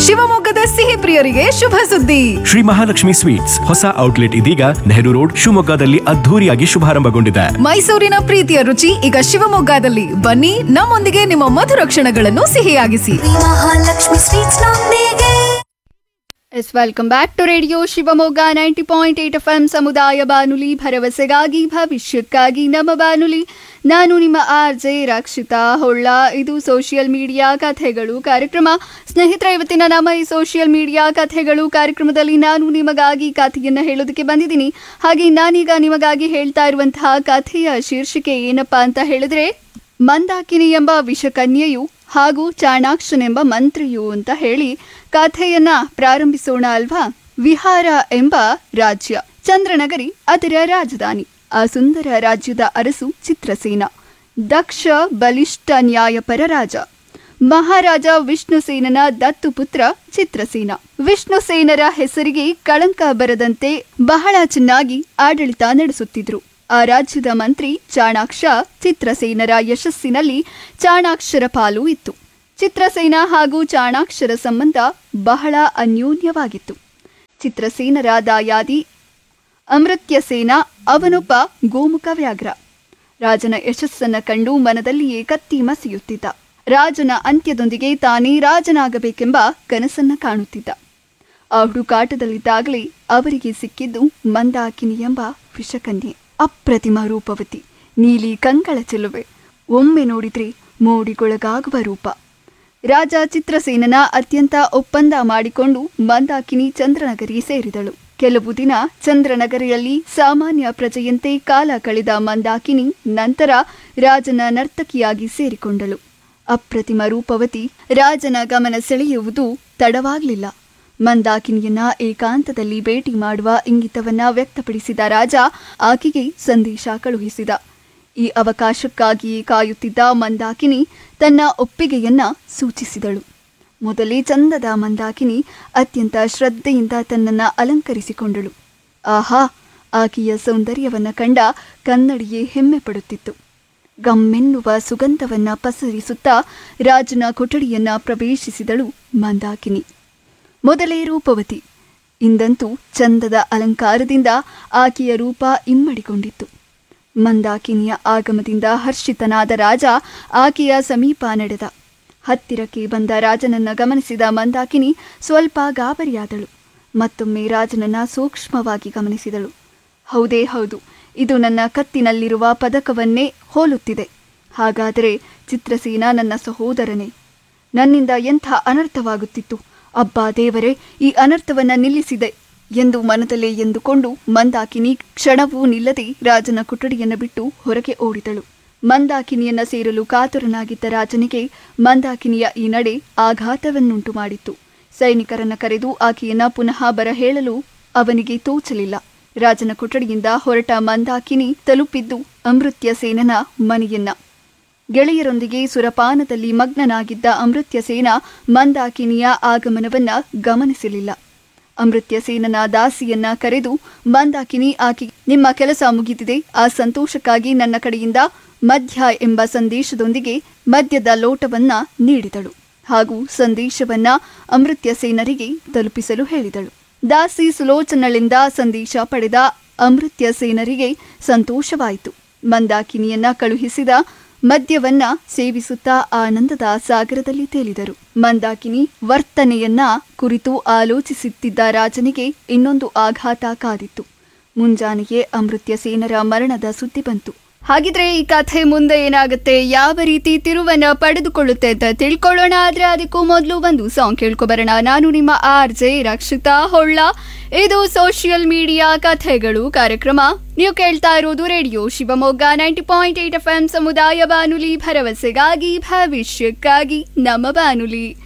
ಶಿವಮೊಗ್ಗದ ಸಿಹಿ ಪ್ರಿಯರಿಗೆ ಶುಭ ಸುದ್ದಿ ಶ್ರೀ ಮಹಾಲಕ್ಷ್ಮಿ ಸ್ವೀಟ್ಸ್ ಹೊಸ ಔಟ್ಲೆಟ್ ಇದೀಗ ನೆಹರು ರೋಡ್ ಶಿವಮೊಗ್ಗದಲ್ಲಿ ಅದ್ಧೂರಿಯಾಗಿ ಶುಭಾರಂಭಗೊಂಡಿದೆ ಮೈಸೂರಿನ ಪ್ರೀತಿಯ ರುಚಿ ಈಗ ಶಿವಮೊಗ್ಗದಲ್ಲಿ ಬನ್ನಿ ನಮ್ಮೊಂದಿಗೆ ನಿಮ್ಮ ಮಧುರ ಕ್ಷಣಗಳನ್ನು ಸಿಹಿಯಾಗಿಸಿ ಮಹಾಲಕ್ಷ್ಮಿ ಸ್ವೀಟ್ಸ್ ನೊಂದಿಗೆ yes welcome back to radio Shivamogga ninety point eight F M ಸಮುದಾಯ ಬಾನುಲಿ ಭರವಸೆಗಾಗಿ ಭವಿಷ್ಯಕ್ಕಾಗಿ ನಮ್ಮ ಬಾನುಲಿ ನಾನು ನಿಮ್ಮ ಆರ್ ಜೆ ರಕ್ಷಿತಾ ಹೊಳ್ಳ ಇದು ಸೋಷಿಯಲ್ ಮೀಡಿಯಾ ಕಥೆಗಳು ಕಾರ್ಯಕ್ರಮ ಸ್ನೇಹಿತರೆ ಇವತ್ತಿನ ನಮ್ಮ ಈ ಸೋಷಿಯಲ್ ಮೀಡಿಯಾ ಕಥೆಗಳು ಕಾರ್ಯಕ್ರಮದಲ್ಲಿ ನಾನು ನಿಮಗಾಗಿ ಕಥೆಯನ್ನು ಹೇಳೋದಕ್ಕೆ ಬಂದಿದ್ದೀನಿ ಹಾಗೆ ನಾನೀಗ ನಿಮಗಾಗಿ ಹೇಳ್ತಾ ಇರುವಂತಹ ಕಥೆಯ ಶೀರ್ಷಿಕೆ ಏನಪ್ಪಾ ಅಂತ ಹೇಳಿದ್ರೆ ಮಂದಾಕಿನಿ ಎಂಬ ವಿಷಕನ್ಯೆಯು ಹಾಗೂ ಚಾಣಾಕ್ಷನೆಂಬ ಮಂತ್ರಿಯು ಅಂತ ಹೇಳಿ ಕಥೆಯನ್ನ ಪ್ರಾರಂಭಿಸೋಣ ಅಲ್ವಾ ವಿಹಾರ ಎಂಬ ರಾಜ್ಯ ಚಂದ್ರನಗರಿ ಅದರ ರಾಜಧಾನಿ ಆ ಸುಂದರ ರಾಜ್ಯದ ಅರಸು ಚಿತ್ರಸೇನ ದಕ್ಷ ಬಲಿಷ್ಠ ನ್ಯಾಯಪರ ರಾಜ ಮಹಾರಾಜ ವಿಷ್ಣುಸೇನನ ದತ್ತು ಪುತ್ರ ಚಿತ್ರಸೇನ ವಿಷ್ಣುಸೇನರ ಹೆಸರಿಗೆ ಕಳಂಕ ಬರದಂತೆ ಬಹಳ ಚೆನ್ನಾಗಿ ಆಡಳಿತ ನಡೆಸುತ್ತಿದ್ರು ಆ ರಾಜ್ಯದ ಮಂತ್ರಿ ಚಾಣಾಕ್ಷ ಚಿತ್ರಸೇನರ ಯಶಸ್ಸಿನಲ್ಲಿ ಚಾಣಾಕ್ಷರ ಪಾಲು ಇತ್ತು ಚಿತ್ರಸೇನ ಹಾಗೂ ಚಾಣಾಕ್ಷರ ಸಂಬಂಧ ಬಹಳ ಅನ್ಯೋನ್ಯವಾಗಿತ್ತು ಚಿತ್ರಸೇನರ ದಾಯಾದಿ ಅಮೃತ್ಯಸೇನ ಅವನೊಬ್ಬ ಗೋಮುಖ ವ್ಯಾಘ್ರ ರಾಜನ ಯಶಸ್ಸನ್ನ ಕಂಡು ಮನದಲ್ಲಿಯೇ ಕತ್ತಿ ಮಸಿಯುತ್ತಿದ್ದ ರಾಜನ ಅಂತ್ಯದೊಂದಿಗೆ ತಾನೇ ರಾಜನಾಗಬೇಕೆಂಬ ಕನಸನ್ನ ಕಾಣುತ್ತಿದ್ದ ಆ ಹುಡುಕಾಟದಲ್ಲಿದ್ದಾಗಲೇ ಅವರಿಗೆ ಸಿಕ್ಕಿದ್ದು ಮಂದಾಕಿನಿ ಎಂಬ ವಿಷಕನ್ಯೆ ಅಪ್ರತಿಮ ರೂಪವತಿ ನೀಲಿ ಕಂಗಳ ಚೆಲುವೆ ಒಮ್ಮೆ ನೋಡಿದ್ರೆ ಮೋಡಿಗೊಳಗಾಗುವ ರೂಪ ರಾಜ ಚಿತ್ರಸೇನನ ಅತ್ಯಂತ ಒಪ್ಪಂದ ಮಾಡಿಕೊಂಡು ಮಂದಾಕಿನಿ ಚಂದ್ರನಗರಿ ಸೇರಿದಳು ಕೆಲವು ದಿನ ಚಂದ್ರನಗರಿಯಲ್ಲಿ ಸಾಮಾನ್ಯ ಪ್ರಜೆಯಂತೆ ಕಾಲ ಕಳೆದ ಮಂದಾಕಿನಿ ನಂತರ ರಾಜನ ನರ್ತಕಿಯಾಗಿ ಸೇರಿಕೊಂಡಳು ಅಪ್ರತಿಮ ರೂಪವತಿ ರಾಜನ ಗಮನ ಸೆಳೆಯುವುದು ತಡವಾಗಲಿಲ್ಲ ಮಂದಾಕಿನಿಯನ್ನ ಏಕಾಂತದಲ್ಲಿ ಭೇಟಿ ಮಾಡುವ ಇಂಗಿತವನ್ನ ವ್ಯಕ್ತಪಡಿಸಿದ ರಾಜ ಆಕೆಗೆ ಸಂದೇಶ ಕಳುಹಿಸಿದ ಈ ಅವಕಾಶಕ್ಕಾಗಿಯೇ ಕಾಯುತ್ತಿದ್ದ ಮಂದಾಕಿನಿ ತನ್ನ ಒಪ್ಪಿಗೆಯನ್ನ ಸೂಚಿಸಿದಳು ಮೊದಲೇ ಚಂದದ ಮಂದಾಕಿನಿ ಅತ್ಯಂತ ಶ್ರದ್ಧೆಯಿಂದ ತನ್ನನ್ನ ಅಲಂಕರಿಸಿಕೊಂಡಳು ಆಹಾ ಆಕೆಯ ಸೌಂದರ್ಯವನ್ನ ಕಂಡ ಕನ್ನಡಿಯೇ ಹೆಮ್ಮೆ ಪಡುತ್ತಿತ್ತು ಗಮ್ಮೆನ್ನುವ ಸುಗಂಧವನ್ನ ಪಸರಿಸುತ್ತಾ ರಾಜನ ಕೊಠಡಿಯನ್ನ ಪ್ರವೇಶಿಸಿದಳು ಮಂದಾಕಿನಿ ಮೊದಲೇ ರೂಪವತಿ ಇಂದಂತೂ ಚಂದದ ಅಲಂಕಾರದಿಂದ ಆಕೆಯ ರೂಪ ಇಮ್ಮಡಿಕೊಂಡಿತ್ತು ಮಂದಾಕಿನಿಯ ಆಗಮದಿಂದ ಹರ್ಷಿತನಾದ ರಾಜ ಆಕೆಯ ಸಮೀಪ ನಡೆದ ಹತ್ತಿರಕ್ಕೆ ಬಂದ ರಾಜನನ್ನ ಗಮನಿಸಿದ ಮಂದಾಕಿನಿ ಸ್ವಲ್ಪ ಗಾಬರಿಯಾದಳು ಮತ್ತೊಮ್ಮೆ ರಾಜನನ್ನ ಸೂಕ್ಷ್ಮವಾಗಿ ಗಮನಿಸಿದಳು ಹೌದೇ ಹೌದು ಇದು ನನ್ನ ಕತ್ತಿನಲ್ಲಿರುವ ಪದಕವನ್ನೇ ಹೋಲುತ್ತಿದೆ ಹಾಗಾದರೆ ಚಿತ್ರಸೇನ ನನ್ನ ಸಹೋದರನೇ ನನ್ನಿಂದ ಎಂಥ ಅನರ್ಥವಾಗುತ್ತಿತ್ತು ಅಬ್ಬಾ ದೇವರೇ ಈ ಅನರ್ಥವನ್ನ ನಿಲ್ಲಿಸಿದೆ ಎಂದು ಮನದಲ್ಲೇ ಎಂದುಕೊಂಡು ಮಂದಾಕಿನಿ ಕ್ಷಣವೂ ನಿಲ್ಲದೆ ರಾಜನ ಕೊಠಡಿಯನ್ನು ಬಿಟ್ಟು ಹೊರಗೆ ಓಡಿದಳು ಮಂದಾಕಿನಿಯನ್ನ ಸೇರಲು ಕಾತುರನಾಗಿದ್ದ ರಾಜನಿಗೆ ಮಂದಾಕಿನಿಯ ಈ ನಡೆ ಆಘಾತವನ್ನುಂಟು ಮಾಡಿತ್ತು ಸೈನಿಕರನ್ನ ಕರೆದು ಆಕೆಯನ್ನ ಪುನಃ ಬರ ಹೇಳಲು ಅವನಿಗೆ ತೋಚಲಿಲ್ಲ ರಾಜನ ಕೊಠಡಿಯಿಂದ ಹೊರಟ ಮಂದಾಕಿನಿ ತಲುಪಿದ್ದು ಅಮೃತ್ಯ ಸೇನನ ಮನೆಯನ್ನ ಗೆಳೆಯರೊಂದಿಗೆ ಸುರಪಾನದಲ್ಲಿ ಮಗ್ನನಾಗಿದ್ದ ಅಮೃತ್ಯಸೇನ ಮಂದಾಕಿನಿಯ ಆಗಮನವನ್ನ ಗಮನಿಸಲಿಲ್ಲ ಅಮೃತ್ಯಸೇನನ ದಾಸಿಯನ್ನ ಕರೆದು ಮಂದಾಕಿನಿ ಆಕೆ ನಿಮ್ಮ ಕೆಲಸ ಮುಗಿದಿದೆ ಆ ಸಂತೋಷಕ್ಕಾಗಿ ನನ್ನ ಕಡೆಯಿಂದ ಮಧ್ಯ ಎಂಬ ಸಂದೇಶದೊಂದಿಗೆ ಮದ್ಯದ ಲೋಟವನ್ನ ನೀಡಿದಳು ಹಾಗೂ ಸಂದೇಶವನ್ನ ಅಮೃತ್ಯಸೇನರಿಗೆ ತಲುಪಿಸಲು ಹೇಳಿದಳು ದಾಸಿ ಸುಲೋಚನಳಿಂದ ಸಂದೇಶ ಪಡೆದ ಅಮೃತ್ಯಸೇನರಿಗೆ ಸಂತೋಷವಾಯಿತು ಮಂದಾಕಿನಿಯನ್ನ ಕಳುಹಿಸಿದ ಮದ್ಯವನ್ನ ಸೇವಿಸುತ್ತಾ ಆನಂದದ ಸಾಗರದಲ್ಲಿ ತೇಲಿದರು ಮಂದಾಕಿನಿ ವರ್ತನೆಯನ್ನ ಕುರಿತು ಆಲೋಚಿಸುತ್ತಿದ್ದ ರಾಜನಿಗೆ ಇನ್ನೊಂದು ಆಘಾತ ಕಾದಿತ್ತು ಮುಂಜಾನೆಯೇ ಅಮೃತ್ಯ ಸೇನರ ಮರಣದ ಸುದ್ದಿ ಬಂತು ಹಾಗಿದ್ರೆ ಈ ಕಥೆ ಮುಂದೆ ಏನಾಗುತ್ತೆ ಯಾವ ರೀತಿ ತಿರುವನ್ನ ಪಡೆದುಕೊಳ್ಳುತ್ತೆ ಅಂತ ತಿಳ್ಕೊಳ್ಳೋಣ ಆದ್ರೆ ಅದಕ್ಕೂ ಮೊದಲು ಒಂದು ಸಾಂಗ್ ಕೇಳ್ಕೊಬರೋಣ ನಾನು ನಿಮ್ಮ ಆರ್ ಜೆ ರಕ್ಷಿತಾ ಹೊಳ್ಳ ಇದು ಸೋಷಿಯಲ್ ಮೀಡಿಯಾ ಕಥೆಗಳು ಕಾರ್ಯಕ್ರಮ ನೀವು ಕೇಳ್ತಾ ಇರೋದು radio Shivamogga ninety point eight F M ಸಮುದಾಯ ಬಾನುಲಿ ಭರವಸೆಗಾಗಿ ಭವಿಷ್ಯಕ್ಕಾಗಿ ನಮ್ಮ ಬಾನುಲಿ